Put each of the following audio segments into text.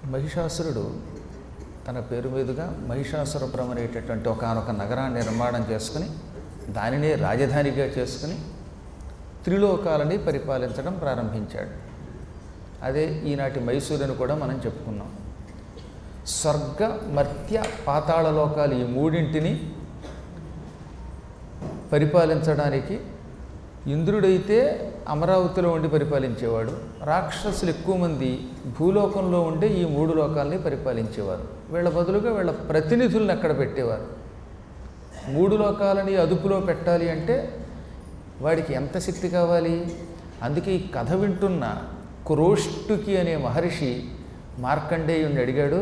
మహిషాసురుడు తన పేరు మీదుగా మహిషాసురపురం అనేటటువంటి ఒకనొక నగరాన్ని నిర్మాణం చేసుకుని దానినే రాజధానిగా చేసుకుని త్రిలోకాలని పరిపాలించడం ప్రారంభించాడు అదే ఈనాటి మైసూరుని కూడా మనం చెప్పుకున్నాం స్వర్గ మర్త్య పాతాళ లోకాలు ఈ మూడింటిని పరిపాలించడానికి ఇంద్రుడైతే అమరావతిలో ఉండి పరిపాలించేవాడు రాక్షసులు ఎక్కువ మంది భూలోకంలో ఉండే ఈ మూడు లోకాలని పరిపాలించేవారు వీళ్ళ బదులుగా వీళ్ళ ప్రతినిధులను అక్కడ పెట్టేవారు మూడు లోకాలని అదుపులో పెట్టాలి అంటే వాడికి ఎంత శక్తి కావాలి అందుకే ఈ కథ వింటున్న కురోష్టుకి అనే మహర్షి మార్కండేయుణ్ణి అడిగాడు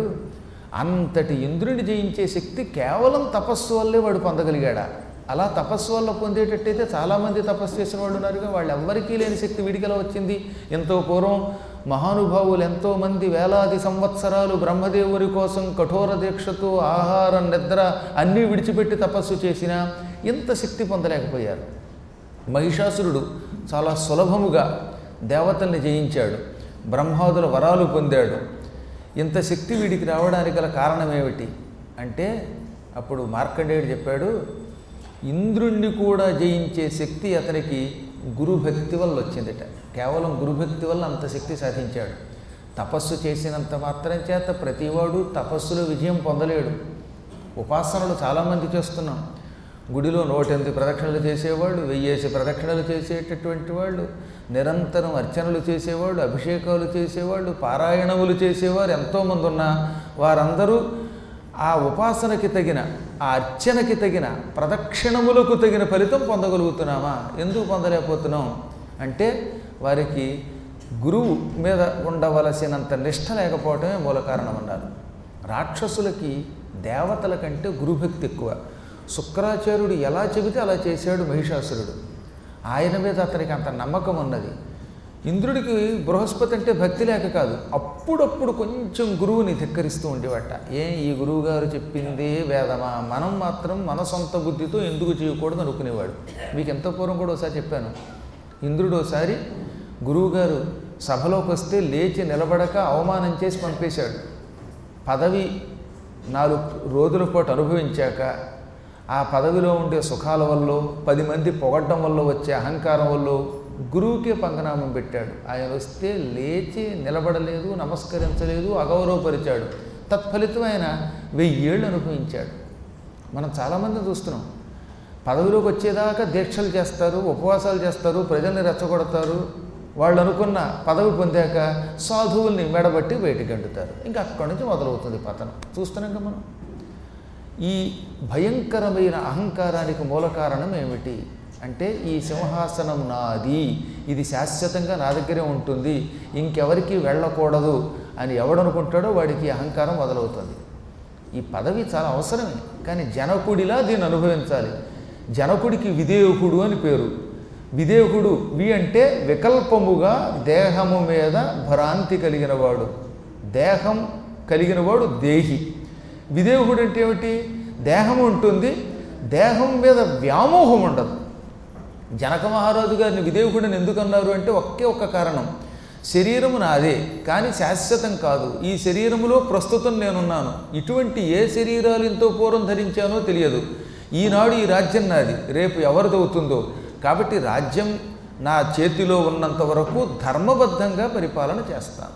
అంతటి ఇంద్రుని జయించే శక్తి కేవలం తపస్సు వల్లే వాడు పొందగలిగాడా అలా తపస్సు వల్ల పొందేటట్టయితే చాలామంది తపస్సు చేసిన వాళ్ళు ఉన్నారుగా వాళ్ళు ఎవ్వరికీ లేని శక్తి వీడికి ఎలా వచ్చింది ఎంతో పూర్వం మహానుభావులు ఎంతోమంది వేలాది సంవత్సరాలు బ్రహ్మదేవుని కోసం కఠోర దీక్షతో ఆహారం నిద్ర అన్నీ విడిచిపెట్టి తపస్సు చేసినా ఇంత శక్తి పొందలేకపోయారు మహిషాసురుడు చాలా సులభముగా దేవతల్ని జయించాడు బ్రహ్మాదుల వరాలు పొందాడు ఇంత శక్తి వీడికి రావడానికి గల కారణం ఏమిటి అంటే అప్పుడు మార్కండేయుడు చెప్పాడు ఇంద్రుణ్ణి కూడా జయించే శక్తి అతనికి గురుభక్తి వల్ల వచ్చిందట కేవలం గురుభక్తి వల్ల అంత శక్తి సాధించాడు తపస్సు చేసినంత మాత్రం చేత ప్రతివాడు తపస్సులో విజయం పొందలేడు ఉపాసనలు చాలామంది చేస్తున్నాం గుడిలో నూటెనిమిది ప్రదక్షిణలు చేసేవాళ్ళు వెయ్యేసి ప్రదక్షిణలు చేసేటటువంటి వాళ్ళు నిరంతరం అర్చనలు చేసేవాళ్ళు అభిషేకాలు చేసేవాళ్ళు పారాయణములు చేసేవారు ఎంతోమంది ఉన్నా వారందరూ ఆ ఉపాసనకి తగిన ఆ అర్చనకి తగిన ప్రదక్షిణములకు తగిన ఫలితం పొందగలుగుతున్నామా ఎందుకు పొందలేకపోతున్నాం అంటే వారికి గురువు మీద ఉండవలసినంత నిష్ఠ లేకపోవటమే మూల కారణం అన్నారు రాక్షసులకి దేవతల కంటే గురుభక్తి ఎక్కువ శుక్రాచార్యుడు ఎలా చెబితే అలా చేశాడు మహిషాసురుడు ఆయన మీద అతనికి అంత నమ్మకం ఉన్నది ఇంద్రుడికి బృహస్పతి అంటే భక్తి లేక కాదు అప్పుడప్పుడు కొంచెం గురువుని ధిక్కరిస్తూ ఉండేవట ఏ ఈ గురువు గారు చెప్పిందే వేదమా మనం మాత్రం మన సొంత బుద్ధితో ఎందుకు చేయకూడదు అనుకునేవాడు మీకు ఎంత పూర్వం కూడా ఒకసారి చెప్పాను ఇంద్రుడు ఒకసారి గురువుగారు సభలోకి వస్తే లేచి నిలబడక అవమానం చేసి పంపేశాడు పదవి నాలుగు రోజుల పాటు అనుభవించాక ఆ పదవిలో ఉండే సుఖాల వల్ల పది మంది పొగడ్డం వల్ల వచ్చే అహంకారం వల్ల గురువుకే పంగనామం పెట్టాడు ఆయన వస్తే లేచి నిలబడలేదు నమస్కరించలేదు అగౌరవపరిచాడు తత్ఫలితం ఆయన వెయ్యేళ్ళు అనుభవించాడు మనం చాలామంది చూస్తున్నాం పదవిలోకి వచ్చేదాకా దీక్షలు చేస్తారు ఉపవాసాలు చేస్తారు ప్రజల్ని రెచ్చగొడతారు వాళ్ళు అనుకున్న పదవి పొందాక సాధువుల్ని మెడబట్టి బయటికి గంటుతారు ఇంకా అక్కడి నుంచి మొదలవుతుంది పతనం చూస్తున్నాం కదా మనం ఈ భయంకరమైన అహంకారానికి మూల కారణం ఏమిటి అంటే ఈ సింహాసనం నాది ఇది శాశ్వతంగా నా దగ్గరే ఉంటుంది ఇంకెవరికి వెళ్ళకూడదు అని ఎవడనుకుంటాడో వాడికి అహంకారం మొదలవుతుంది ఈ పదవి చాలా అవసరమే కానీ జనకుడిలా దీన్ని అనుభవించాలి జనకుడికి విదేహుడు అని పేరు విదేహుడు వి అంటే వికల్పముగా దేహము మీద భ్రాంతి కలిగినవాడు దేహం కలిగినవాడు దేహి విదేహుడు అంటే ఏమిటి దేహం ఉంటుంది దేహం మీద వ్యామోహం ఉండదు జనక మహారాజు గారిని విదేహుడిని ఎందుకు అన్నారు అంటే ఒకే ఒక్క కారణం శరీరము నాదే కానీ శాశ్వతం కాదు ఈ శరీరములో ప్రస్తుతం నేనున్నాను ఇటువంటి ఏ శరీరాలు ఎంతో పూర్వం ధరించానో తెలియదు ఈనాడు ఈ రాజ్యం నాది రేపు ఎవరిదవుతుందో కాబట్టి రాజ్యం నా చేతిలో ఉన్నంత వరకు ధర్మబద్ధంగా పరిపాలన చేస్తాను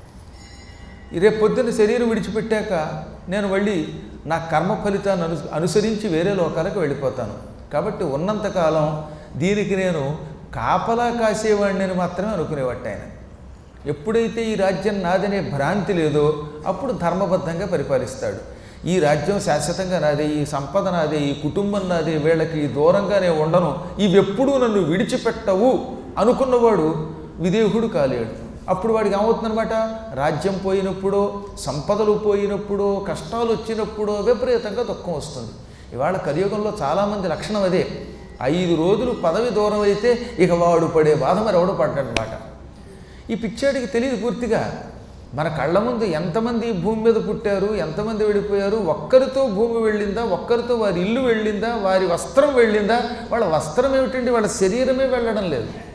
రేపు పొద్దున్న శరీరం విడిచిపెట్టాక నేను మళ్ళీ నా కర్మ ఫలితాన్ని అను అనుసరించి వేరే లోకాలకు వెళ్ళిపోతాను కాబట్టి ఉన్నంతకాలం దీనికి నేను కాపలా కాసేవాడిని మాత్రమే అనుకునేవాట ఆయన ఎప్పుడైతే ఈ రాజ్యం నాదనే భ్రాంతి లేదో అప్పుడు ధర్మబద్ధంగా పరిపాలిస్తాడు ఈ రాజ్యం శాశ్వతంగా నాదే ఈ సంపద నాదే ఈ కుటుంబం నాదే వీళ్ళకి దూరంగానే ఉండను ఇవెప్పుడూ నన్ను విడిచిపెట్టవు అనుకున్నవాడు విదేహుడు కాలేడు అప్పుడు వాడికి ఏమవుతుందనమాట రాజ్యం పోయినప్పుడో సంపదలు పోయినప్పుడో కష్టాలు వచ్చినప్పుడో విపరీతంగా దుఃఖం వస్తుంది ఇవాళ కలియుగంలో చాలామంది లక్షణం అదే ఐదు రోజులు పదవి దూరం అయితే ఇక వాడు పడే బాధ మరి ఎవడు పడ్డాడనమాట ఈ పిచ్చాడికి తెలియదు పూర్తిగా మన కళ్ళ ముందు ఎంతమంది ఈ భూమి మీద పుట్టారు ఎంతమంది వెళ్ళిపోయారు ఒక్కరితో భూమి వెళ్ళిందా ఒక్కరితో వారి ఇల్లు వెళ్ళిందా వారి వస్త్రం వెళ్ళిందా వాళ్ళ వస్త్రం ఏమిటండి వాళ్ళ శరీరమే వెళ్ళడం లేదు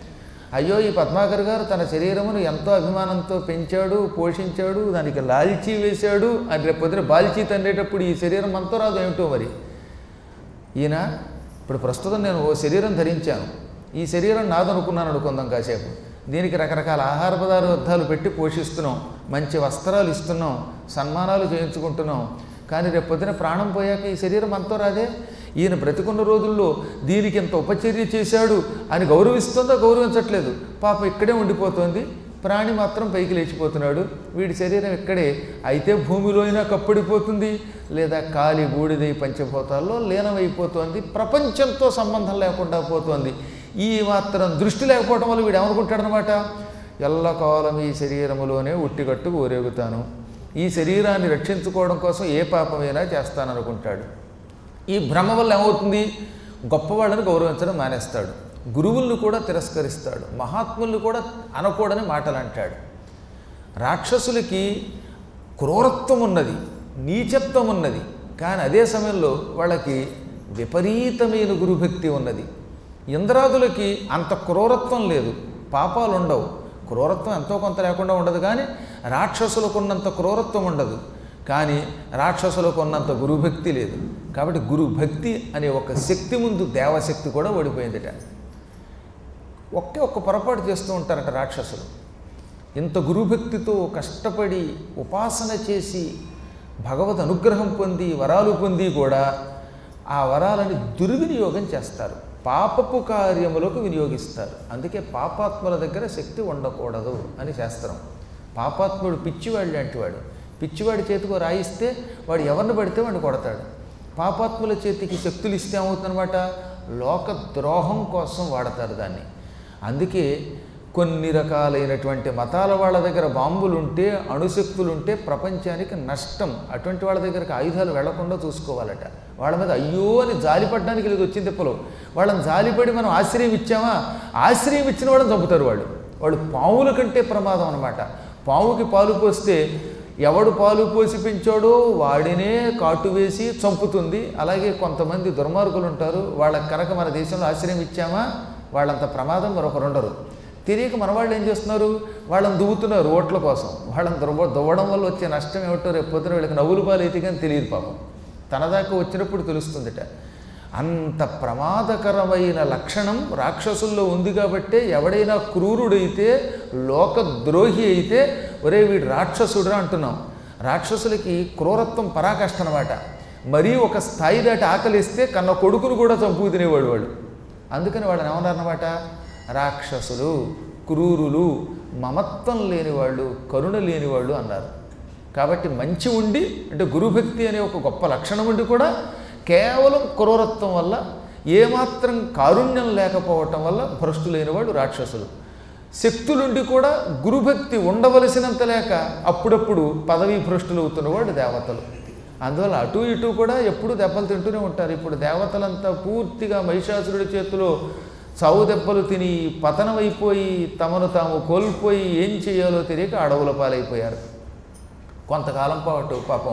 అయ్యో ఈ పద్మాకర్ గారు తన శరీరమును ఎంతో అభిమానంతో పెంచాడు పోషించాడు దానికి లాల్చీ వేశాడు అని రేపు పొద్దున బాల్చీ తండేటప్పుడు ఈ శరీరం అంతా రాదు ఏమిటో మరి ఈయన ఇప్పుడు ప్రస్తుతం నేను ఓ శరీరం ధరించాను ఈ శరీరం నాదనుకున్నాను అనుకుందాం కాసేపు దీనికి రకరకాల ఆహార పదార్థాలు పెట్టి పోషిస్తున్నాం మంచి వస్త్రాలు ఇస్తున్నాం సన్మానాలు చేయించుకుంటున్నాం కానీ రేపు పొద్దున ప్రాణం పోయాక ఈ శరీరం అంతా రాదే ఈయన బ్రతికున్న రోజుల్లో దీనికి ఇంత ఉపచర్య చేశాడు అని గౌరవిస్తుందో గౌరవించట్లేదు పాప ఇక్కడే ఉండిపోతుంది ప్రాణి మాత్రం పైకి లేచిపోతున్నాడు వీడి శరీరం ఇక్కడే అయితే భూమిలో అయినా కప్పడిపోతుంది లేదా కాలి బూడిదై పంచభూతాల్లో లీనమైపోతుంది ప్రపంచంతో సంబంధం లేకుండా పోతుంది ఈ మాత్రం దృష్టి లేకపోవడం వల్ల వీడు ఏమనుకుంటాడనమాట ఎల్లకాలం ఈ శరీరములోనే ఉట్టిగట్టు ఊరేగుతాను ఈ శరీరాన్ని రక్షించుకోవడం కోసం ఏ పాపమైనా చేస్తాననుకుంటాడు ఈ భ్రమ వల్ల ఏమవుతుంది గొప్పవాళ్ళని గౌరవించడం మానేస్తాడు గురువులను కూడా తిరస్కరిస్తాడు మహాత్ముల్ని కూడా అనకూడని మాటలు అంటాడు రాక్షసులకి క్రూరత్వం ఉన్నది నీచత్వం ఉన్నది కానీ అదే సమయంలో వాళ్ళకి విపరీతమైన గురుభక్తి ఉన్నది ఇంద్రాదులకి అంత క్రూరత్వం లేదు పాపాలు ఉండవు క్రూరత్వం ఎంతో కొంత లేకుండా ఉండదు కానీ రాక్షసులకు ఉన్నంత క్రూరత్వం ఉండదు కానీ రాక్షసులకు ఉన్నంత గురుభక్తి లేదు కాబట్టి గురుభక్తి అనే ఒక శక్తి ముందు దేవశక్తి కూడా ఓడిపోయిందిట ఒకే ఒక్క పొరపాటు చేస్తూ ఉంటారట రాక్షసులు ఇంత గురుభక్తితో కష్టపడి ఉపాసన చేసి భగవద్ అనుగ్రహం పొంది వరాలు పొంది కూడా ఆ వరాలని దుర్వినియోగం చేస్తారు పాపపు కార్యములకు వినియోగిస్తారు అందుకే పాపాత్ముల దగ్గర శక్తి ఉండకూడదు అని శాస్త్రం పాపాత్ముడు పిచ్చివాడు లాంటివాడు పిచ్చివాడి చేతికి రాయిస్తే వాడు ఎవరిని పడితే వాడిని కొడతాడు పాపాత్ముల చేతికి శక్తులు ఇస్తే ఏమవుతుందన్నమాట లోక ద్రోహం కోసం వాడతారు దాన్ని అందుకే కొన్ని రకాలైనటువంటి మతాల వాళ్ళ దగ్గర బాంబులుంటే అణుశక్తులుంటే ప్రపంచానికి నష్టం అటువంటి వాళ్ళ దగ్గరికి ఆయుధాలు వెళ్లకుండా చూసుకోవాలట వాళ్ళ మీద అయ్యో అని జాలిపడడానికి లేదు వచ్చింది తిప్పలు వాళ్ళని జాలిపడి మనం ఆశ్రయం ఇచ్చామా ఆశ్రయం ఇచ్చిన వాళ్ళని చంపుతారు వాళ్ళు వాళ్ళు పావుల కంటే ప్రమాదం అనమాట పావుకి పాలు పోస్తే ఎవడు పాలు పోసి పెంచాడో వాడినే కాటు వేసి చంపుతుంది అలాగే కొంతమంది దుర్మార్గులు ఉంటారు వాళ్ళకి కనుక మన దేశంలో ఆశ్రయం ఇచ్చామా వాళ్ళంత ప్రమాదం మరొకరు ఉండరు తెలియక మన వాళ్ళు ఏం చేస్తున్నారు వాళ్ళని దువ్వుతున్నారు ఓట్ల కోసం వాళ్ళని దువ్వ దువ్వడం వల్ల వచ్చే నష్టం ఏమిటో రేపు పొద్దున వీళ్ళకి నవ్వులు పాలు అయితే కానీ తెలియదు పాపం తన దాకా వచ్చినప్పుడు తెలుస్తుందిట అంత ప్రమాదకరమైన లక్షణం రాక్షసుల్లో ఉంది కాబట్టే ఎవడైనా క్రూరుడైతే లోకద్రోహి అయితే ఒరే వీడు రాక్షసుడురా అంటున్నాం రాక్షసులకి క్రూరత్వం పరాకాష్ట అనమాట మరీ ఒక స్థాయి దాటి ఆకలిస్తే కన్న కొడుకును కూడా చంపుకు తినేవాడు వాడు అందుకని వాళ్ళని ఏమన్నారన్నమాట రాక్షసులు క్రూరులు మమత్వం లేనివాళ్ళు కరుణ లేనివాళ్ళు అన్నారు కాబట్టి మంచి ఉండి అంటే గురుభక్తి అనే ఒక గొప్ప లక్షణం ఉండి కూడా కేవలం క్రూరత్వం వల్ల ఏమాత్రం కారుణ్యం లేకపోవటం వల్ల భ్రష్టులైన వాళ్ళు రాక్షసులు శక్తులుండి కూడా గురుభక్తి ఉండవలసినంత లేక అప్పుడప్పుడు పదవీ భ్రష్టులు అవుతున్నవాడు దేవతలు అందువల్ల అటు ఇటు కూడా ఎప్పుడు దెబ్బలు తింటూనే ఉంటారు ఇప్పుడు దేవతలంతా పూర్తిగా మహిషాసురుడి చేతిలో చావు దెబ్బలు తిని పతనమైపోయి తమను తాము కోల్పోయి ఏం చేయాలో తెలియక అడవుల పాలైపోయారు కొంతకాలం పాటు పాపం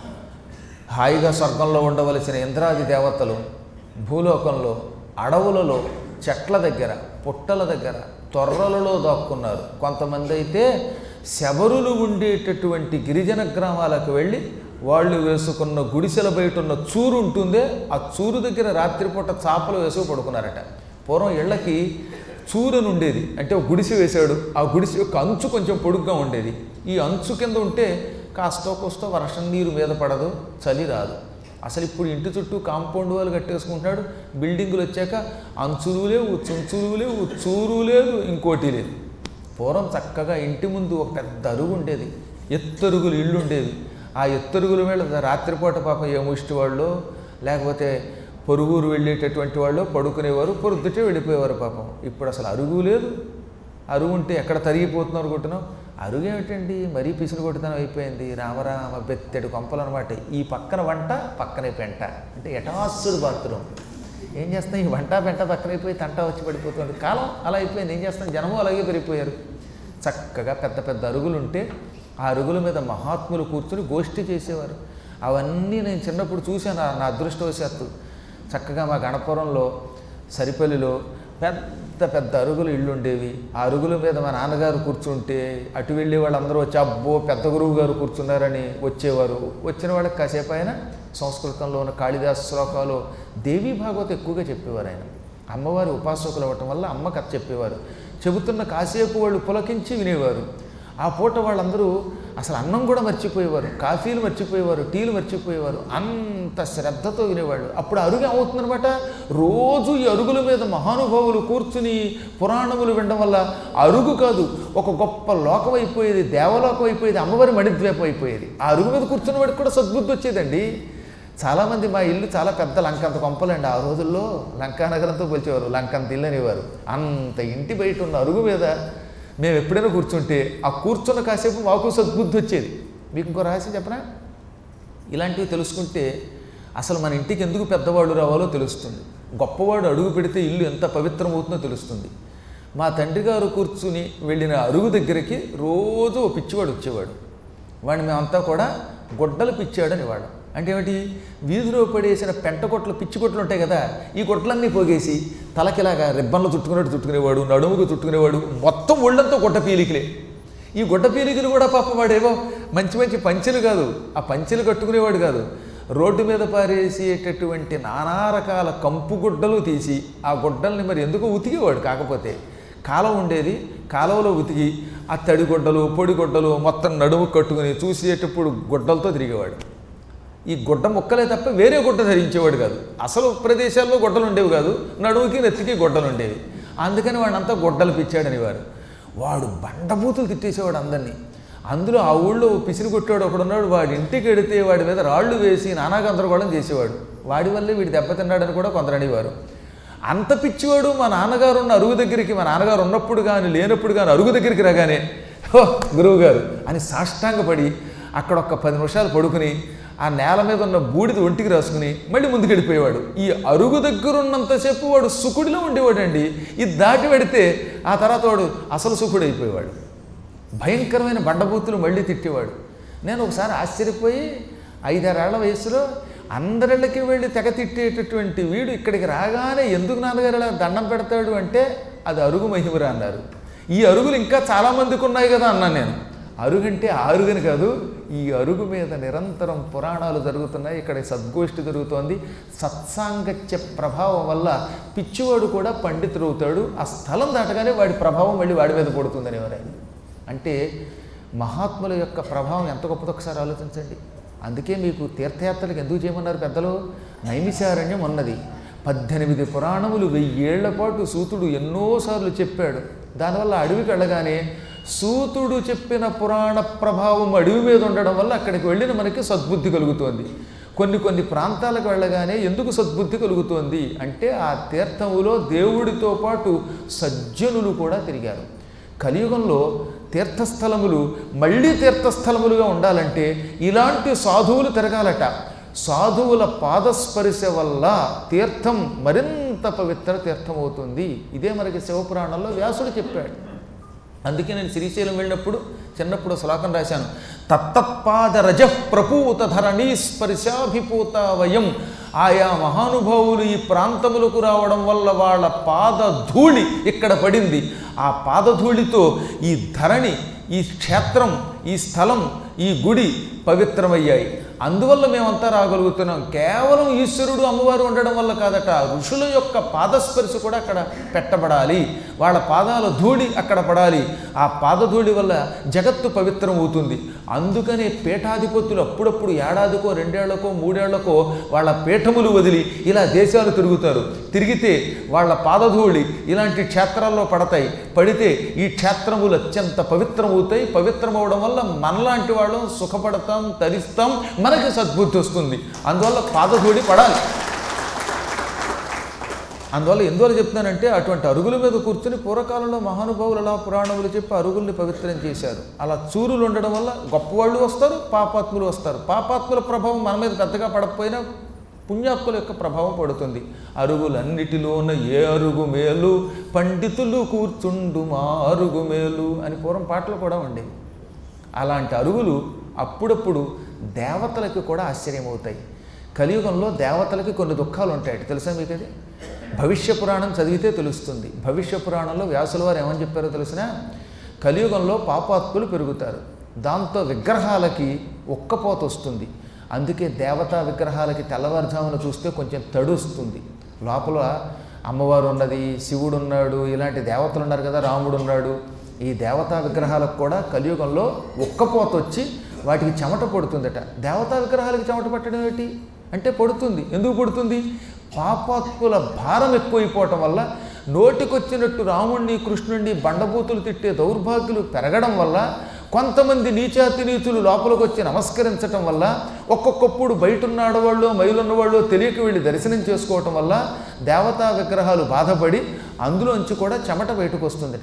హాయిగా స్వర్గంలో ఉండవలసిన ఇంద్రాది దేవతలు భూలోకంలో అడవులలో చెట్ల దగ్గర పుట్టల దగ్గర తొర్రలలో దాక్కున్నారు కొంతమంది అయితే శబరులు ఉండేటటువంటి గిరిజన గ్రామాలకు వెళ్ళి వాళ్ళు వేసుకున్న గుడిసెల బయట ఉన్న చూరు ఉంటుందే ఆ చూరు దగ్గర రాత్రిపూట చాపలు వేసుకు పడుకున్నారట పూర్వం ఇళ్ళకి చూరని ఉండేది అంటే ఒక గుడిసె వేశాడు ఆ గుడిసె యొక్క అంచు కొంచెం పొడుగ్గా ఉండేది ఈ అంచు కింద ఉంటే కాస్తో కోస్తో వర్షం నీరు మీద పడదు చలి రాదు అసలు ఇప్పుడు ఇంటి చుట్టూ కాంపౌండ్ వాళ్ళు కట్టేసుకుంటున్నాడు బిల్డింగులు వచ్చాక అంచులు లేవు చుంచులు లేవు చూరు లేదు ఇంకోటి లేదు పూర్వం చక్కగా ఇంటి ముందు ఒక పెద్ద అరుగు ఉండేది ఎత్తరుగులు ఇళ్ళు ఉండేవి ఆ ఎత్తరుగుల మీద రాత్రిపూట పాపం ఏ ముష్టి వాళ్ళు లేకపోతే పొరుగురు వెళ్ళేటటువంటి వాళ్ళు పడుకునేవారు పొరుద్దుటే వెళ్ళిపోయేవారు పాపం ఇప్పుడు అసలు అరుగు లేదు అరుగు ఉంటే ఎక్కడ తరిగిపోతున్నారు అనుకుంటున్నాం అరుగు ఏమిటండి మరీ పిసులు కొట్టుతనం అయిపోయింది రామరామ బెత్తెడు కొంపలు అనమాట ఈ పక్కన వంట పక్కనే పెంట అంటే ఎటాసుడు బాత్రూమ్ ఏం చేస్తాం ఈ వంట పెంట పక్కనైపోయి తంట వచ్చి పడిపోతుంది కాలం అలా అయిపోయింది ఏం చేస్తాం జనము అలాగే పెరిగిపోయారు చక్కగా పెద్ద పెద్ద అరుగులు ఉంటే ఆ అరుగుల మీద మహాత్ములు కూర్చుని గోష్ఠి చేసేవారు అవన్నీ నేను చిన్నప్పుడు చూశాను నా- నా అదృష్టవశాత్తు చక్కగా మా గణపురంలో సరిపల్లిలో పెద్ద పెద్ద పెద్ద అరుగులు ఇళ్ళు ఉండేవి ఆ అరుగుల మీద మా నాన్నగారు కూర్చుంటే అటు వెళ్ళే వాళ్ళందరూ వచ్చి అబ్బో పెద్ద గురువు గారు కూర్చున్నారని వచ్చేవారు వచ్చిన వాళ్ళకి కాసేపు ఆయన సంస్కృతంలో ఉన్న కాళిదాస శ్లోకాలు దేవీ భాగవతం ఎక్కువగా చెప్పేవారు ఆయన అమ్మవారి ఉపాసకులు అవ్వటం వల్ల అమ్మ కథ చెప్పేవారు చెబుతున్న కాసేపు వాళ్ళు పులకించి వినేవారు ఆ పూట వాళ్ళందరూ అసలు అన్నం కూడా మర్చిపోయేవారు కాఫీలు మర్చిపోయేవారు టీలు మర్చిపోయేవారు అంత శ్రద్ధతో వినేవాళ్ళు అప్పుడు అరుగు ఏమవుతుందనమాట రోజు ఈ అరుగుల మీద మహానుభావులు కూర్చుని పురాణములు వినడం వల్ల అరుగు కాదు ఒక గొప్ప లోకం అయిపోయేది దేవలోకం అయిపోయేది అమ్మవారి మణిద్వీపం అయిపోయేది ఆ అరుగు మీద కూర్చున్న వాడికి కూడా సద్బుద్ధి వచ్చేదండి చాలామంది మా ఇల్లు చాలా పెద్ద లంకంత కొంపలండి ఆ రోజుల్లో లంకా నగరంతో పోల్చేవారు లంకంత ఇల్లు అనేవారు అంత ఇంటి బయట ఉన్న అరుగు మీద మేము ఎప్పుడైనా కూర్చుంటే ఆ కూర్చున్న కాసేపు మాకు సద్బుద్ధి వచ్చేది మీకు ఇంకో రహస్యం చెప్పనా ఇలాంటివి తెలుసుకుంటే అసలు మన ఇంటికి ఎందుకు పెద్దవాళ్ళు రావాలో తెలుస్తుంది గొప్పవాడు అడుగు పెడితే ఇల్లు ఎంత పవిత్రమవుతుందో తెలుస్తుంది మా తండ్రి గారు కూర్చుని వెళ్ళిన అరుగు దగ్గరికి రోజు ఓ పిచ్చివాడు వచ్చేవాడు వాడిని మేమంతా కూడా గొడ్డలు పిచ్చాడని వాడు అంటే ఏమిటి వీధిలో పడేసిన పెంట కొట్లు పిచ్చి కొట్లు ఉంటాయి కదా ఈ కొట్లన్నీ పోగేసి తలకిలాగా రిబ్బన్లు చుట్టుకున్నట్టు చుట్టుకునేవాడు నడుముకు చుట్టుకునేవాడు మొత్తం ఒళ్ళంతా గుడ్డ పీలికలే ఈ గుడ్డ పీలికలు కూడా పాప వాడేవో మంచి మంచి పంచెలు కాదు ఆ పంచెలు కట్టుకునేవాడు కాదు రోడ్డు మీద పారేసేటటువంటి నానా రకాల కంపు గుడ్డలు తీసి ఆ గుడ్డల్ని మరి ఎందుకు ఉతికేవాడు కాకపోతే కాలం ఉండేది కాలువలో ఉతికి ఆ తడి గుడ్డలు పొడి గుడ్డలు మొత్తం నడుము కట్టుకుని చూసేటప్పుడు గుడ్డలతో తిరిగేవాడు ఈ గుడ్డ ముక్కలే తప్ప వేరే గుడ్డ ధరించేవాడు కాదు అసలు ప్రదేశాల్లో గుడ్డలు ఉండేవి కాదు నడుముకి నెత్తికి గుడ్డలు ఉండేవి అందుకని వాడినంతా గుడ్డలు పిచ్చాడనేవారు వాడు బండబూతులు తిట్టేసేవాడు అందరినీ అందులో ఆ ఊళ్ళో పిసిరి కొట్టాడు ఒకడున్నాడు వాడి ఇంటికి వెడితే వాడి మీద రాళ్ళు వేసి నానా గందరగోళం చేసేవాడు వాడి వల్లే వీడు దెబ్బతిన్నాడని కూడా కొందరు అనేవారు అంత పిచ్చివాడు మా నాన్నగారు ఉన్న అరుగు దగ్గరికి మా నాన్నగారు ఉన్నప్పుడు కానీ లేనప్పుడు కానీ అరుగు దగ్గరికి రాగానే హో గురువు గారు అని సాష్టాంగపడి అక్కడ ఒక పది నిమిషాలు పడుకుని ఆ నేల మీద ఉన్న బూడిద ఒంటికి రాసుకుని మళ్ళీ ముందుకు వెళ్ళిపోయేవాడు ఈ అరుగు దగ్గర ఉన్నంతసేపు వాడు సుకుడిలో ఉండేవాడండి ఇది దాటి పెడితే ఆ తర్వాత వాడు అసలు సుకుడు అయిపోయేవాడు భయంకరమైన బండబూతులు మళ్ళీ తిట్టేవాడు నేను ఒకసారి ఆశ్చర్యపోయి ఐదారేళ్ల వయసులో అందరిళ్ళకి వెళ్ళి తెగ తిట్టేటటువంటి వీడు ఇక్కడికి రాగానే ఎందుకు నాన్నగారు ఇలా దండం పెడతాడు అంటే అది అరుగు మహిమరా అన్నారు ఈ అరుగులు ఇంకా చాలామందికి ఉన్నాయి కదా అన్నాను నేను అరుగంటే ఆరుగని కాదు ఈ అరుగు మీద నిరంతరం పురాణాలు జరుగుతున్నాయి ఇక్కడ సద్గోష్ఠి జరుగుతోంది సత్సాంగత్య ప్రభావం వల్ల పిచ్చివాడు కూడా పండితుడు అవుతాడు ఆ స్థలం దాటగానే వాడి ప్రభావం మళ్ళీ వాడి మీద పడుతుందని ఎవరైనా అంటే మహాత్ముల యొక్క ప్రభావం ఎంత గొప్పదో ఒకసారి ఆలోచించండి అందుకే మీకు తీర్థయాత్రలకు ఎందుకు చేయమన్నారు పెద్దలు నైమిషారణ్యం ఉన్నది పద్దెనిమిది పురాణములు వెయ్యేళ్ల పాటు సూతుడు ఎన్నోసార్లు చెప్పాడు దానివల్ల అడవికి వెళ్ళగానే సూతుడు చెప్పిన పురాణ ప్రభావం అడవి మీద ఉండడం వల్ల అక్కడికి వెళ్ళిన మనకి సద్బుద్ధి కలుగుతోంది కొన్ని కొన్ని ప్రాంతాలకు వెళ్ళగానే ఎందుకు సద్బుద్ధి కలుగుతోంది అంటే ఆ తీర్థములో దేవుడితో పాటు సజ్జనులు కూడా తిరిగారు కలియుగంలో తీర్థస్థలములు మళ్ళీ తీర్థస్థలములుగా ఉండాలంటే ఇలాంటి సాధువులు తిరగాలట సాధువుల పాదస్పర్శ వల్ల తీర్థం మరింత పవిత్ర తీర్థం అవుతుంది ఇదే మనకి శివపురాణంలో వ్యాసుడు చెప్పాడు అందుకే నేను శ్రీశైలం వెళ్ళినప్పుడు చిన్నప్పుడు శ్లోకం రాశాను తత్తత్పాద రజ ప్రపూత ధరణీ స్పర్శాభిపూత వయం ఆయా మహానుభావులు ఈ ప్రాంతములకు రావడం వల్ల వాళ్ళ పాద ధూళి ఇక్కడ పడింది ఆ పాదధూళితో ఈ ధరణి ఈ క్షేత్రం ఈ స్థలం ఈ గుడి పవిత్రమయ్యాయి అందువల్ల మేమంతా రాగలుగుతున్నాం కేవలం ఈశ్వరుడు అమ్మవారు ఉండడం వల్ల కాదట ఋషుల యొక్క పాదస్పర్శ కూడా అక్కడ పెట్టబడాలి వాళ్ళ పాదాల ధూళి అక్కడ పడాలి ఆ పాదధూళి వల్ల జగత్తు పవిత్రం అవుతుంది అందుకనే పీఠాధిపతులు అప్పుడప్పుడు ఏడాదికో రెండేళ్లకో మూడేళ్లకో వాళ్ళ పీఠములు వదిలి ఇలా దేశాలు తిరుగుతారు తిరిగితే వాళ్ళ పాదధూళి ఇలాంటి క్షేత్రాల్లో పడతాయి పడితే ఈ క్షేత్రములు అత్యంత పవిత్రమవుతాయి పవిత్రమవడం వల్ల మనలాంటి వాళ్ళం సుఖపడతాం తరిస్తాం మనకి సద్బుద్ధి వస్తుంది అందువల్ల పాదధూళి పడాలి అందువల్ల ఎందువల్ల చెప్తున్నానంటే అటువంటి అరుగుల మీద కూర్చుని పూర్వకాలంలో మహానుభావులు అలా పురాణములు చెప్పి అరుగుల్ని పవిత్రం చేశారు అలా చూరులు ఉండడం వల్ల గొప్పవాళ్ళు వస్తారు పాపాత్ములు వస్తారు పాపాత్ముల ప్రభావం మన మీద పెద్దగా పడకపోయినా పుణ్యాత్ముల యొక్క ప్రభావం పడుతుంది అరుగులన్నిటిలోన ఏ అరుగు మేలు పండితులు కూర్చుండు మా అరుగు మేలు అని పూర్వం పాటలు కూడా ఉండేవి అలాంటి అరుగులు అప్పుడప్పుడు దేవతలకు కూడా ఆశ్చర్యమవుతాయి కలియుగంలో దేవతలకి కొన్ని దుఃఖాలు ఉంటాయి తెలుసా మీకు అది భవిష్య పురాణం చదివితే తెలుస్తుంది భవిష్య పురాణంలో వ్యాసుల వారు ఏమని చెప్పారో తెలిసిన కలియుగంలో పాపాత్ములు పెరుగుతారు దాంతో విగ్రహాలకి ఒక్కపోత వస్తుంది అందుకే దేవతా విగ్రహాలకి తెల్లవారుజామున చూస్తే కొంచెం తడు వస్తుంది లోపల అమ్మవారు ఉన్నది శివుడు ఉన్నాడు ఇలాంటి దేవతలు ఉన్నారు కదా రాముడు ఉన్నాడు ఈ దేవతా విగ్రహాలకు కూడా కలియుగంలో ఒక్కపోత వచ్చి వాటికి చెమట పడుతుందట దేవతా విగ్రహాలకి చెమట పట్టడం ఏంటి అంటే పడుతుంది ఎందుకు పడుతుంది పాపాత్ముల భారం ఎక్కువైపోవటం వల్ల నోటికొచ్చినట్టు రాముణ్ణి కృష్ణుణ్ణి బండబూతులు తిట్టే దౌర్భాగ్యులు పెరగడం వల్ల కొంతమంది నీచాతి నీచులు లోపలికి వచ్చి నమస్కరించటం వల్ల ఒక్కొక్కప్పుడు బయట ఉన్న ఆడవాళ్ళు మైలున్నవాళ్ళు తెలియక వెళ్ళి దర్శనం చేసుకోవటం వల్ల దేవతా విగ్రహాలు బాధపడి అందులోంచి కూడా చెమట బయటకు వస్తుందట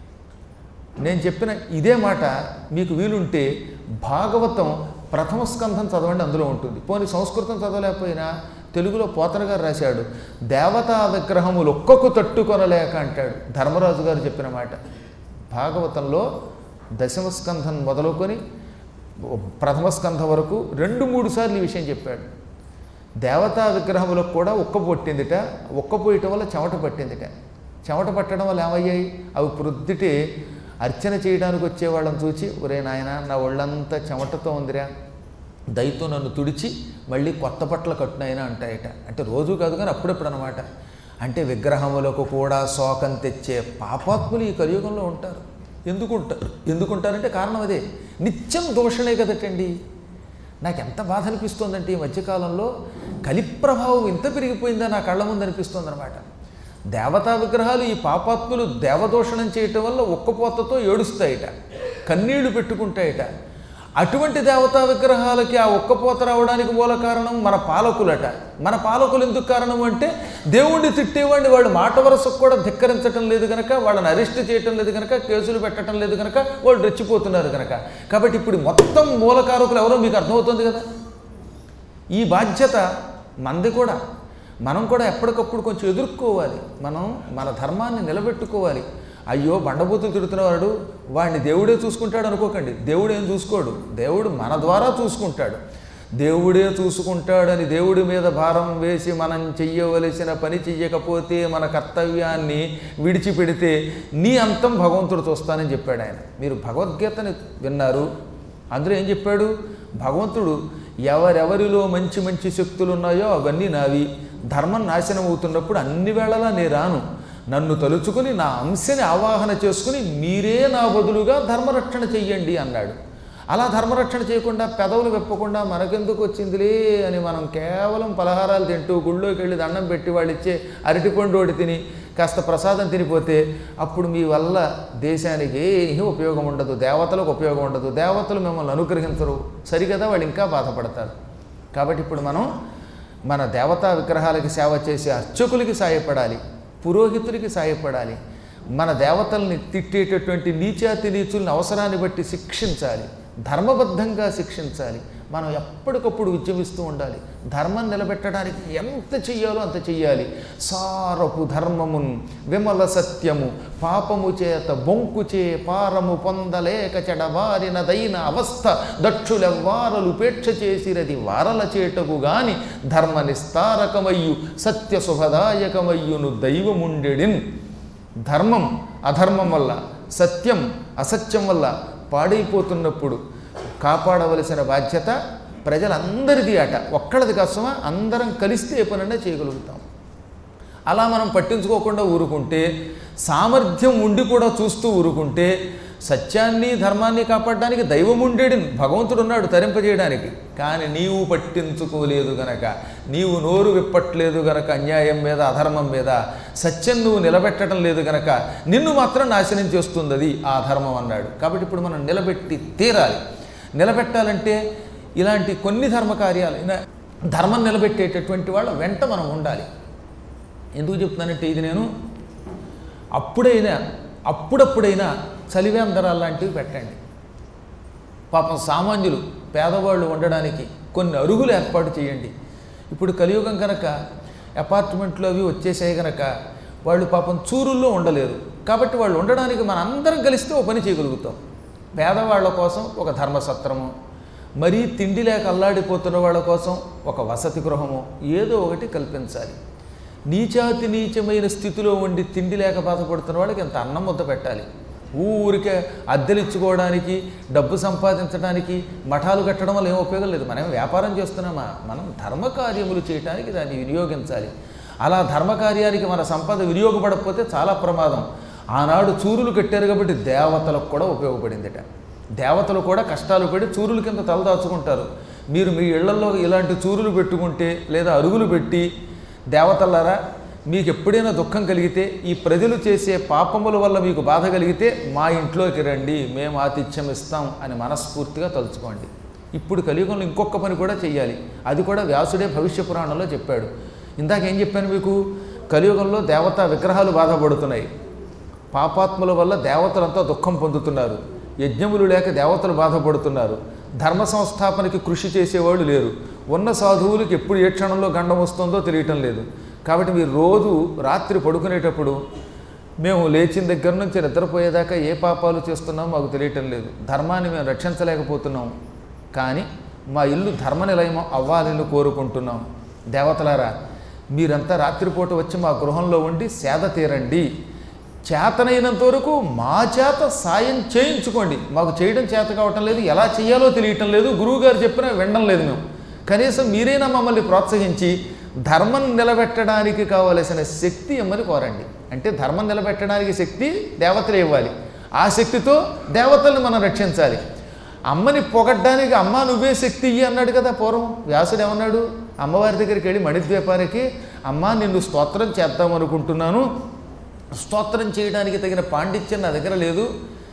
నేను చెప్పిన ఇదే మాట మీకు వీలుంటే భాగవతం ప్రథమ స్కంధం చదవండి అందులో ఉంటుంది పోనీ సంస్కృతం చదవలేకపోయినా తెలుగులో పోతన గారు రాశాడు దేవతా విగ్రహములు ఒక్కొక్క తట్టుకొనలేక అంటాడు ధర్మరాజు గారు చెప్పిన మాట భాగవతంలో దశమ స్కంధం మొదలుకొని ప్రథమ స్కంధం వరకు రెండు మూడు సార్లు ఈ విషయం చెప్పాడు దేవతా విగ్రహములకు కూడా ఉక్క పొట్టిందిట ఉక్క పోయటం వల్ల చెమట పట్టిందిట చెమట పట్టడం వల్ల ఏమయ్యాయి అవి ప్రొద్దుటే అర్చన చేయడానికి వచ్చేవాళ్ళని చూచి ఒరే నాయన నా ఒళ్ళంతా చెమటతో ఉందిరా దయతో నన్ను తుడిచి మళ్ళీ కొత్త బట్టలు కట్టునైనా అంటాయట అంటే రోజు కాదు కానీ అప్పుడప్పుడు అనమాట అంటే విగ్రహములకు కూడా శోకం తెచ్చే పాపాత్ములు ఈ కలియుగంలో ఉంటారు ఎందుకు ఉంటారు ఎందుకు ఉంటారంటే కారణం అదే నిత్యం దోషణే కదటండి నాకు ఎంత బాధ అనిపిస్తోందంటే ఈ మధ్యకాలంలో కలి ప్రభావం ఇంత పెరిగిపోయిందా నా కళ్ళ ముందు అనిపిస్తుంది అనమాట దేవతా విగ్రహాలు ఈ పాపాత్ములు దేవదోషణం చేయటం వల్ల ఒక్కపోతతో ఏడుస్తాయిట కన్నీళ్లు పెట్టుకుంటాయిట అటువంటి దేవతా విగ్రహాలకి ఆ ఒక్కపోత రావడానికి మూల కారణం మన పాలకులట మన పాలకులు ఎందుకు కారణం అంటే దేవుణ్ణి తిట్టేవాడిని వాళ్ళు మాట వరసకు కూడా ధిక్కరించటం లేదు కనుక వాళ్ళని అరెస్ట్ చేయటం లేదు కనుక కేసులు పెట్టడం లేదు కనుక వాళ్ళు రెచ్చిపోతున్నారు కనుక కాబట్టి ఇప్పుడు మొత్తం మూలకారకులు ఎవరో మీకు అర్థమవుతుంది కదా ఈ బాధ్యత మనది కూడా మనం కూడా ఎప్పటికప్పుడు కొంచెం ఎదుర్కోవాలి మనం మన ధర్మాన్ని నిలబెట్టుకోవాలి అయ్యో బండబూతులు తిడుతున్నవాడు వాడిని దేవుడే చూసుకుంటాడు అనుకోకండి దేవుడు ఏం చూసుకోడు దేవుడు మన ద్వారా చూసుకుంటాడు దేవుడే చూసుకుంటాడని దేవుడి మీద భారం వేసి మనం చెయ్యవలసిన పని చెయ్యకపోతే మన కర్తవ్యాన్ని విడిచిపెడితే నీ అంతం భగవంతుడు చూస్తానని చెప్పాడు ఆయన మీరు భగవద్గీతని విన్నారు అందులో ఏం చెప్పాడు భగవంతుడు ఎవరెవరిలో మంచి మంచి శక్తులు ఉన్నాయో అవన్నీ నావి ధర్మం నాశనం అవుతున్నప్పుడు అన్ని వేళలా నే రాను నన్ను తలుచుకుని నా అంశని ఆవాహన చేసుకుని మీరే నా బదులుగా ధర్మరక్షణ చెయ్యండి అన్నాడు అలా ధర్మరక్షణ చేయకుండా పెదవులు వెప్పకుండా మనకెందుకు వచ్చిందిలే అని మనం కేవలం పలహారాలు తింటూ గుళ్ళోకి వెళ్ళి దండం పెట్టి వాళ్ళు ఇచ్చే అరటిపండు ఒకటి తిని కాస్త ప్రసాదం తినిపోతే అప్పుడు మీ వల్ల దేశానికి ఏమీ ఉపయోగం ఉండదు దేవతలకు ఉపయోగం ఉండదు దేవతలు మిమ్మల్ని అనుగ్రహించరు సరిగదా వాళ్ళు ఇంకా బాధపడతారు కాబట్టి ఇప్పుడు మనం మన దేవతా విగ్రహాలకి సేవ చేసే అర్చకులకి సాయపడాలి పురోహితులకి సాయపడాలి మన దేవతల్ని తిట్టేటటువంటి నీచాతి నీచుల్ని అవసరాన్ని బట్టి శిక్షించాలి ధర్మబద్ధంగా శిక్షించాలి మనం ఎప్పటికప్పుడు ఉద్యమిస్తూ ఉండాలి ధర్మం నిలబెట్టడానికి ఎంత చెయ్యాలో అంత చెయ్యాలి సారపు ధర్మమున్ విమల సత్యము పాపము చేత బొంకుచే పారము పొందలేక చెడబారినదైన అవస్థ దక్షులెవ్వారలు పేక్ష చేసిరది వారల చేటకు గాని ధర్మ నిస్తారకమయ్యు సత్య శుభదాయకమయ్యును దైవముండెడిన్ ధర్మం అధర్మం వల్ల సత్యం అసత్యం వల్ల పాడైపోతున్నప్పుడు కాపాడవలసిన బాధ్యత ప్రజలందరిది అట ఒక్కళ్ళది కష్టమా అందరం కలిస్తే ఏ పనైనా చేయగలుగుతాం అలా మనం పట్టించుకోకుండా ఊరుకుంటే సామర్థ్యం ఉండి కూడా చూస్తూ ఊరుకుంటే సత్యాన్ని ధర్మాన్ని కాపాడడానికి దైవం ఉండేడు భగవంతుడు ఉన్నాడు తరింపజేయడానికి కానీ నీవు పట్టించుకోలేదు గనక నీవు నోరు విప్పట్లేదు గనక అన్యాయం మీద అధర్మం మీద సత్యం నువ్వు నిలబెట్టడం లేదు గనక నిన్ను మాత్రం నాశనం చేస్తుంది అది ఆ ధర్మం అన్నాడు కాబట్టి ఇప్పుడు మనం నిలబెట్టి తీరాలి నిలబెట్టాలంటే ఇలాంటి కొన్ని ధర్మకార్యాలైనా ధర్మం నిలబెట్టేటటువంటి వాళ్ళ వెంట మనం ఉండాలి ఎందుకు చెప్తున్నానంటే ఇది నేను అప్పుడైనా అప్పుడప్పుడైనా చలివేందరాలు లాంటివి పెట్టండి పాపం సామాన్యులు పేదవాళ్ళు ఉండడానికి కొన్ని అరుగులు ఏర్పాటు చేయండి ఇప్పుడు కలియుగం కనుక అపార్ట్మెంట్లు అవి వచ్చేసాయి కనుక వాళ్ళు పాపం చూరుల్లో ఉండలేరు కాబట్టి వాళ్ళు ఉండడానికి మన అందరం కలిస్తే ఒక పని చేయగలుగుతాం పేదవాళ్ళ కోసం ఒక ధర్మసత్రము మరీ తిండి లేక అల్లాడిపోతున్న వాళ్ళ కోసం ఒక వసతి గృహము ఏదో ఒకటి కల్పించాలి నీచాతి నీచమైన స్థితిలో ఉండి తిండి లేక బాధపడుతున్న వాళ్ళకి ఎంత అన్నం ముద్ద పెట్టాలి ఊరికే అద్దెలు ఇచ్చుకోవడానికి డబ్బు సంపాదించడానికి మఠాలు కట్టడం వల్ల ఏం ఉపయోగం లేదు మనం వ్యాపారం చేస్తున్నామా మనం ధర్మకార్యములు చేయడానికి దాన్ని వినియోగించాలి అలా ధర్మకార్యానికి మన సంపద వినియోగపడకపోతే చాలా ప్రమాదం ఆనాడు చూరులు కట్టారు కాబట్టి దేవతలకు కూడా ఉపయోగపడిందిట దేవతలు కూడా కష్టాలు పడి చూరుల కింద తలదాచుకుంటారు మీరు మీ ఇళ్లలో ఇలాంటి చూరులు పెట్టుకుంటే లేదా అరుగులు పెట్టి దేవతలారా మీకు ఎప్పుడైనా దుఃఖం కలిగితే ఈ ప్రజలు చేసే పాపముల వల్ల మీకు బాధ కలిగితే మా ఇంట్లోకి రండి మేము ఆతిథ్యం ఇస్తాం అని మనస్ఫూర్తిగా తలుచుకోండి ఇప్పుడు కలియుగంలో ఇంకొక పని కూడా చెయ్యాలి అది కూడా వ్యాసుడే భవిష్య పురాణంలో చెప్పాడు ఇందాక ఏం చెప్పాను మీకు కలియుగంలో దేవతా విగ్రహాలు బాధపడుతున్నాయి పాపాత్ముల వల్ల దేవతలంతా దుఃఖం పొందుతున్నారు యజ్ఞములు లేక దేవతలు బాధపడుతున్నారు ధర్మ సంస్థాపనకి కృషి చేసేవాళ్ళు లేరు ఉన్న సాధువులకు ఎప్పుడు ఏ క్షణంలో గండం వస్తుందో తెలియటం లేదు కాబట్టి మీరు రోజు రాత్రి పడుకునేటప్పుడు మేము లేచిన దగ్గర నుంచి నిద్రపోయేదాకా ఏ పాపాలు చేస్తున్నామో మాకు తెలియటం లేదు ధర్మాన్ని మేము రక్షించలేకపోతున్నాం కానీ మా ఇల్లు ధర్మ నిలయం అవ్వాలని కోరుకుంటున్నాం దేవతలారా మీరంతా రాత్రిపూట వచ్చి మా గృహంలో ఉండి సేద తీరండి చేతనైనంత వరకు మా చేత సాయం చేయించుకోండి మాకు చేయడం చేత కావటం లేదు ఎలా చేయాలో తెలియటం లేదు గురువుగారు చెప్పినా వినడం లేదు మేము కనీసం మీరైనా మమ్మల్ని ప్రోత్సహించి ధర్మం నిలబెట్టడానికి కావలసిన శక్తి ఇమ్మని కోరండి అంటే ధర్మం నిలబెట్టడానికి శక్తి దేవతలు ఇవ్వాలి ఆ శక్తితో దేవతల్ని మనం రక్షించాలి అమ్మని పొగడ్డానికి అమ్మ నువ్వే శక్తి ఇయ్యి అన్నాడు కదా పూర్వం వ్యాసుడు ఏమన్నాడు అమ్మవారి దగ్గరికి వెళ్ళి మణిద్వీపానికి అమ్మ నిన్ను స్తోత్రం చేద్దాం అనుకుంటున్నాను స్తోత్రం చేయడానికి తగిన పాండిత్యం నా దగ్గర లేదు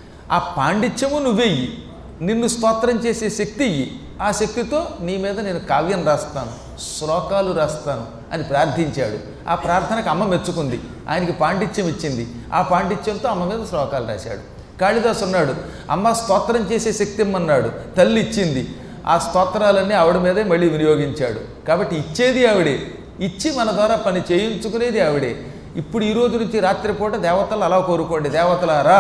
ఆ పాండిత్యము నువ్వెయ్యి నిన్ను స్తోత్రం చేసే శక్తి ఇయ్యి ఆ శక్తితో నీ మీద నేను కావ్యం రాస్తాను శ్లోకాలు రాస్తాను అని ప్రార్థించాడు ఆ ప్రార్థనకు అమ్మ మెచ్చుకుంది ఆయనకి పాండిత్యం ఇచ్చింది ఆ పాండిత్యంతో అమ్మ మీద శ్లోకాలు రాశాడు కాళిదాసు ఉన్నాడు అమ్మ స్తోత్రం చేసే శక్తి ఇమ్మన్నాడు తల్లి ఇచ్చింది ఆ స్తోత్రాలన్నీ ఆవిడ మీదే మళ్ళీ వినియోగించాడు కాబట్టి ఇచ్చేది ఆవిడే ఇచ్చి మన ద్వారా పని చేయించుకునేది ఆవిడే ఇప్పుడు ఈ రోజు నుంచి రాత్రిపూట దేవతలు అలా కోరుకోండి దేవతలారా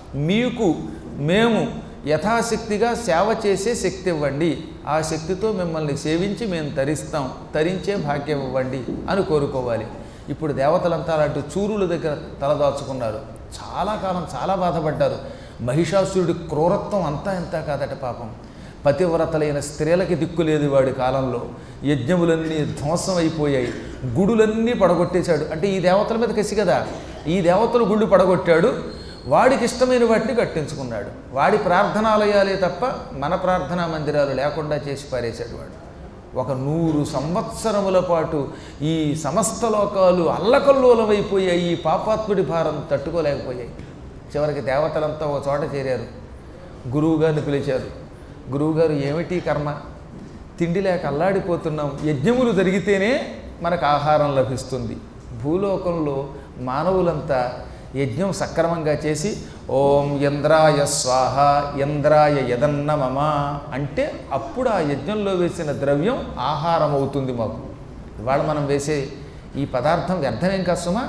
మీకు మేము యథాశక్తిగా సేవ చేసే శక్తి ఇవ్వండి ఆ శక్తితో మిమ్మల్ని సేవించి మేము తరిస్తాం తరించే భాగ్యం ఇవ్వండి అని కోరుకోవాలి ఇప్పుడు దేవతలంతా అలాంటి చూరుల దగ్గర తలదాచుకున్నారు చాలా కాలం చాలా బాధపడ్డారు మహిషాసురుడి క్రూరత్వం అంతా ఎంత కాదట పాపం పతివ్రతలైన స్త్రీలకి దిక్కు లేదు వాడి కాలంలో యజ్ఞములన్నీ ధ్వంసం అయిపోయాయి గుడులన్నీ పడగొట్టేశాడు అంటే ఈ దేవతల మీద కసి కదా ఈ దేవతలు గుళ్ళు పడగొట్టాడు వాడికి ఇష్టమైన వాటిని కట్టించుకున్నాడు వాడి ప్రార్థనాలయాలే తప్ప మన ప్రార్థనా మందిరాలు లేకుండా చేసి పారేశాడు వాడు ఒక నూరు సంవత్సరముల పాటు ఈ సమస్త లోకాలు అల్లకల్లోలమైపోయాయి ఈ పాపాత్ముడి భారం తట్టుకోలేకపోయాయి చివరికి దేవతలంతా ఒక చోట చేరారు గురువుగారిని పిలిచారు గురువుగారు ఏమిటి కర్మ తిండి లేక అల్లాడిపోతున్నాం యజ్ఞములు జరిగితేనే మనకు ఆహారం లభిస్తుంది భూలోకంలో మానవులంతా యజ్ఞం సక్రమంగా చేసి ఓం ఇంద్రాయ స్వాహ ఇంద్రాయ యదన్న మమ అంటే అప్పుడు ఆ యజ్ఞంలో వేసిన ద్రవ్యం ఆహారం అవుతుంది మాకు ఇవాళ మనం వేసే ఈ పదార్థం వ్యర్థమేం కాస్తుమా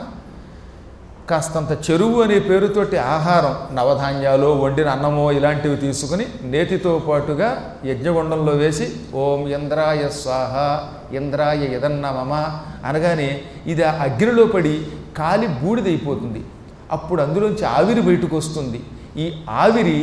కాస్తంత చెరువు అనే పేరుతోటి ఆహారం నవధాన్యాలు వండిన అన్నమో ఇలాంటివి తీసుకుని నేతితో పాటుగా యజ్ఞగుండంలో వేసి ఓం ఇంద్రాయ స్వాహ ఇంద్రాయ యదన్న మమ అనగానే ఇది ఆ అగ్నిలో పడి కాలి బూడిదైపోతుంది అప్పుడు అందులోంచి ఆవిరి బయటకు వస్తుంది ఈ ఆవిరి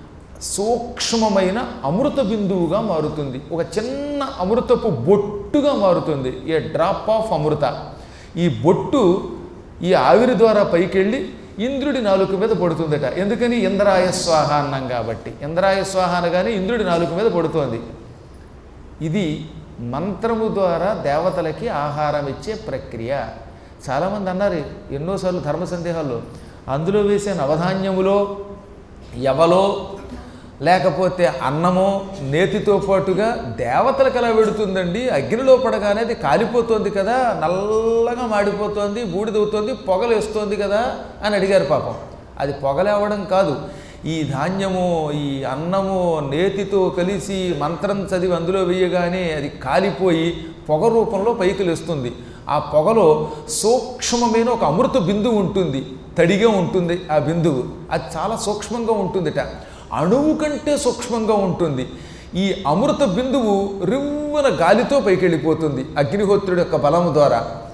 సూక్ష్మమైన అమృత బిందువుగా మారుతుంది ఒక చిన్న అమృతపు బొట్టుగా మారుతుంది ఏ డ్రాప్ ఆఫ్ అమృత ఈ బొట్టు ఈ ఆవిరి ద్వారా పైకెళ్ళి ఇంద్రుడి నాలుక మీద పడుతుందట ఎందుకని ఇంద్రాయ స్వాహ అన్నాం కాబట్టి ఇంద్రాయ స్వాహ అనగానే ఇంద్రుడి నాలుక మీద పడుతోంది ఇది మంత్రము ద్వారా దేవతలకి ఆహారం ఇచ్చే ప్రక్రియ చాలామంది అన్నారు ఎన్నోసార్లు ధర్మ సందేహాల్లో అందులో వేసే నవధాన్యములో ఎవలో లేకపోతే అన్నమో నేతితో పాటుగా దేవతలకు ఎలా పెడుతుందండి అగ్నిలో పడగానే అది కాలిపోతుంది కదా నల్లగా మాడిపోతుంది బూడిదవుతోంది పొగలేస్తోంది కదా అని అడిగారు పాపం అది పొగలేవడం కాదు ఈ ధాన్యము ఈ అన్నము నేతితో కలిసి మంత్రం చదివి అందులో వేయగానే అది కాలిపోయి పొగ రూపంలో పైకి లేస్తుంది ఆ పొగలో సూక్ష్మమైన ఒక అమృత బిందువు ఉంటుంది తడిగా ఉంటుంది ఆ బిందువు అది చాలా సూక్ష్మంగా ఉంటుందిట అణువు కంటే సూక్ష్మంగా ఉంటుంది ఈ అమృత బిందువు రివ్వున గాలితో పైకి వెళ్ళిపోతుంది అగ్నిహోత్రుడి యొక్క బలము ద్వారా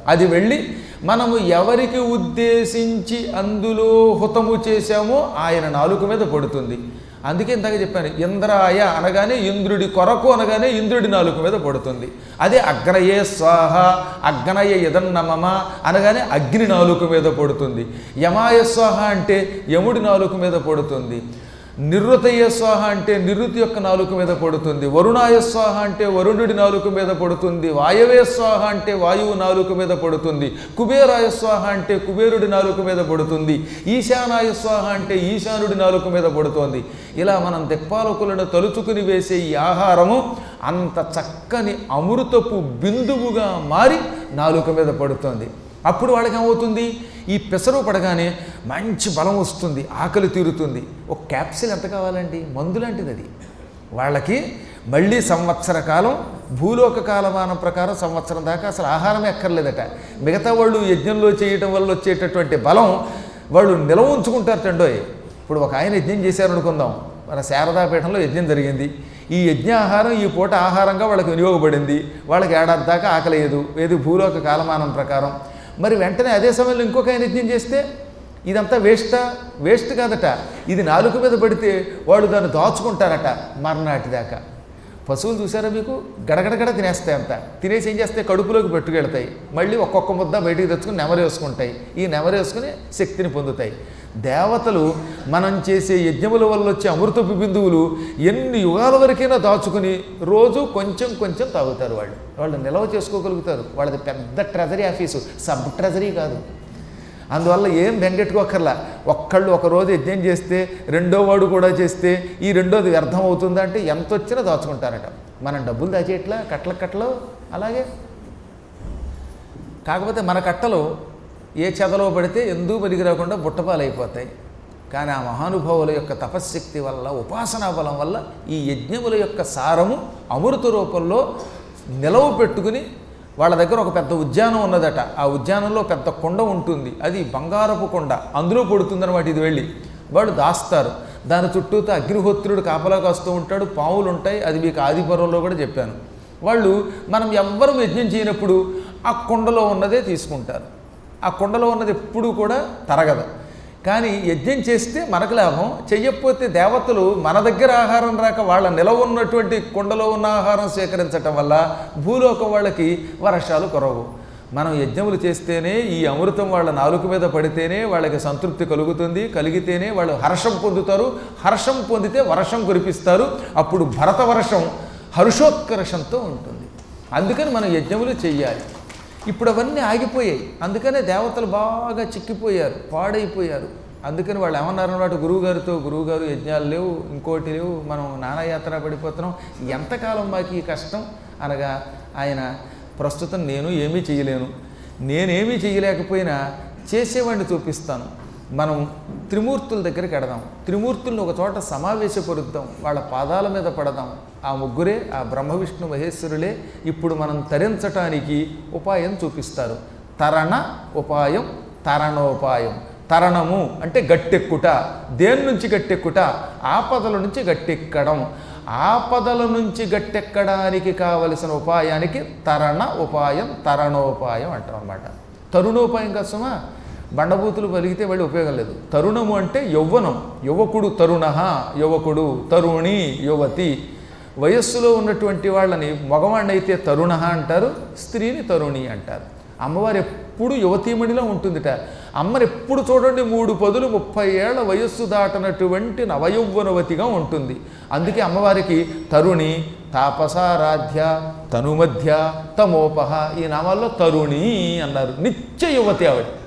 అది వెళ్ళి మనము ఎవరికి ఉద్దేశించి అందులో హుతము చేశామో ఆయన నాలుక మీద పడుతుంది అందుకే ఇందాక చెప్పాను ఇంద్రాయ అనగానే ఇంద్రుడి కొరకు అనగానే ఇంద్రుడి నాలుక మీద పడుతుంది అదే అగ్నయే స్వాహ అగ్నయ యదన్నమమ అనగానే అగ్ని నాలుక మీద పడుతుంది యమాయ స్వాహ అంటే యముడి నాలుక మీద పడుతుంది నిరుతయ స్వాహ అంటే నిరుతి యొక్క నాలుక మీద పడుతుంది వరుణాయ స్వాహ అంటే వరుణుడి నాలుక మీద పడుతుంది వాయవే స్వాహ అంటే వాయువు నాలుక మీద పడుతుంది కుబేరాయ స్వాహ అంటే కుబేరుడి నాలుక మీద పడుతుంది ఈశానాయ స్వాహ అంటే ఈశానుడి నాలుక మీద పడుతోంది ఇలా మనం దిక్పాలకులను తలుచుకుని వేసే ఈ ఆహారము అంత చక్కని అమృతపు బిందువుగా మారి నాలుక మీద పడుతోంది అప్పుడు వాళ్ళకి ఏమవుతుంది ఈ పెసరు పడగానే మంచి బలం వస్తుంది ఆకలి తీరుతుంది ఒక క్యాప్సిల్ ఎంత కావాలండి మందు లాంటిది అది వాళ్ళకి మళ్ళీ సంవత్సర కాలం భూలోక కాలమానం ప్రకారం సంవత్సరం దాకా అసలు ఆహారమే ఎక్కర్లేదట మిగతా వాళ్ళు యజ్ఞంలో చేయటం వల్ల వచ్చేటటువంటి బలం వాళ్ళు నిలవ ఉంచుకుంటారు టండోయ్ ఇప్పుడు ఒక ఆయన యజ్ఞం చేశారు అనుకుందాం మన శారదాపీఠంలో యజ్ఞం జరిగింది ఈ యజ్ఞ ఆహారం ఈ పూట ఆహారంగా వాళ్ళకి వినియోగపడింది వాళ్ళకి ఏడాది దాకా ఆకలేదు ఏది భూలోక కాలమానం ప్రకారం మరి వెంటనే అదే సమయంలో ఇంకొక ఆయన యజ్ఞం చేస్తే ఇదంతా వేస్టా వేస్ట్ కాదట ఇది నాలుగు మీద పడితే వాళ్ళు దాన్ని దాచుకుంటారట మర్నాటి దాకా పశువులు చూసారా మీకు గడగడగడ తినేస్తాయి అంత తినేసి ఏం చేస్తాయి కడుపులోకి పెట్టుకెళ్తాయి మళ్ళీ ఒక్కొక్క ముద్ద బయటికి తెచ్చుకుని నెమరేసుకుంటాయి ఈ నెమరేసుకుని శక్తిని పొందుతాయి దేవతలు మనం చేసే యజ్ఞముల వల్ల వచ్చే అమృతపు బిందువులు ఎన్ని యుగాల వరకైనా దాచుకుని రోజు కొంచెం కొంచెం తాగుతారు వాళ్ళు వాళ్ళు నిల్వ చేసుకోగలుగుతారు వాళ్ళది పెద్ద ట్రెజరీ ఆఫీసు సబ్ ట్రెజరీ కాదు అందువల్ల ఏం బెంగెట్టుకోకర్లా ఒక్కళ్ళు ఒక రోజు యజ్ఞం చేస్తే రెండో వాడు కూడా చేస్తే ఈ రెండోది వ్యర్థం అవుతుందంటే ఎంత వచ్చినా దాచుకుంటారట మనం డబ్బులు దాచేట్లా కట్ల కట్టలు అలాగే కాకపోతే మన కట్టలు ఏ చెదలో పడితే ఎందుకు పనికి రాకుండా బుట్టపాలైపోతాయి కానీ ఆ మహానుభావుల యొక్క తపశ్శక్తి వల్ల ఉపాసనా బలం వల్ల ఈ యజ్ఞముల యొక్క సారము అమృత రూపంలో నిలవ పెట్టుకుని వాళ్ళ దగ్గర ఒక పెద్ద ఉద్యానం ఉన్నదట ఆ ఉద్యానంలో పెద్ద కొండ ఉంటుంది అది బంగారపు కొండ అందులో పడుతుందన్నమాట ఇది వెళ్ళి వాళ్ళు దాస్తారు దాని చుట్టూతో అగ్నిహోత్రుడు కాపలా కాస్తూ ఉంటాడు పావులు ఉంటాయి అది మీకు ఆదిపర్వంలో కూడా చెప్పాను వాళ్ళు మనం ఎవ్వరూ యజ్ఞం చేయనప్పుడు ఆ కొండలో ఉన్నదే తీసుకుంటారు ఆ కొండలో ఉన్నది ఎప్పుడూ కూడా తరగదు కానీ యజ్ఞం చేస్తే మనకు లాభం చెయ్యకపోతే దేవతలు మన దగ్గర ఆహారం రాక వాళ్ళ నిలవ ఉన్నటువంటి కొండలో ఉన్న ఆహారం స్వీకరించటం వల్ల భూలోకం వాళ్ళకి వర్షాలు కురవు మనం యజ్ఞములు చేస్తేనే ఈ అమృతం వాళ్ళ నాలుక మీద పడితేనే వాళ్ళకి సంతృప్తి కలుగుతుంది కలిగితేనే వాళ్ళు హర్షం పొందుతారు హర్షం పొందితే వర్షం కురిపిస్తారు అప్పుడు భరత వర్షం హర్షోత్కర్షంతో ఉంటుంది అందుకని మనం యజ్ఞములు చెయ్యాలి ఇప్పుడు అవన్నీ ఆగిపోయాయి అందుకనే దేవతలు బాగా చిక్కిపోయారు పాడైపోయారు అందుకని వాళ్ళు ఏమన్నారు అన్నమాట గురువుగారితో గురువుగారు యజ్ఞాలు లేవు ఇంకోటి లేవు మనం నానాయాత్ర పడిపోతున్నాం ఎంతకాలం మాకు ఈ కష్టం అనగా ఆయన ప్రస్తుతం నేను ఏమీ చేయలేను నేనేమీ చేయలేకపోయినా చేసేవాడిని చూపిస్తాను మనం త్రిమూర్తుల దగ్గరికి ఎడదాం త్రిమూర్తుల్ని ఒక చోట సమావేశపరుద్దాం వాళ్ళ పాదాల మీద పడదాం ఆ ముగ్గురే ఆ బ్రహ్మ విష్ణు మహేశ్వరులే ఇప్పుడు మనం తరించటానికి ఉపాయం చూపిస్తారు తరణ ఉపాయం తరణోపాయం తరణము అంటే గట్టెక్కుట దేని నుంచి గట్టెక్కుట ఆపదల నుంచి గట్టెక్కడం ఆపదల నుంచి గట్టెక్కడానికి కావలసిన ఉపాయానికి తరణ ఉపాయం తరణోపాయం అంటాం అన్నమాట తరుణోపాయం కోసమా బండబూతులు పలిగితే వెళ్ళి ఉపయోగం లేదు తరుణము అంటే యౌవనం యువకుడు తరుణ యువకుడు తరుణి యువతి వయస్సులో ఉన్నటువంటి వాళ్ళని మగవాణ్ణి అయితే తరుణ అంటారు స్త్రీని తరుణి అంటారు అమ్మవారు ఎప్పుడు యువతీమణిలో ఉంటుందిట అమ్మని ఎప్పుడు చూడండి మూడు పదులు ముప్పై ఏళ్ల వయస్సు దాటనటువంటి నవయౌవనవతిగా ఉంటుంది అందుకే అమ్మవారికి తరుణి తాపసారాధ్య తనుమధ్య తమోపహ ఈ నామాల్లో తరుణి అన్నారు నిత్య యువతి ఆవిడ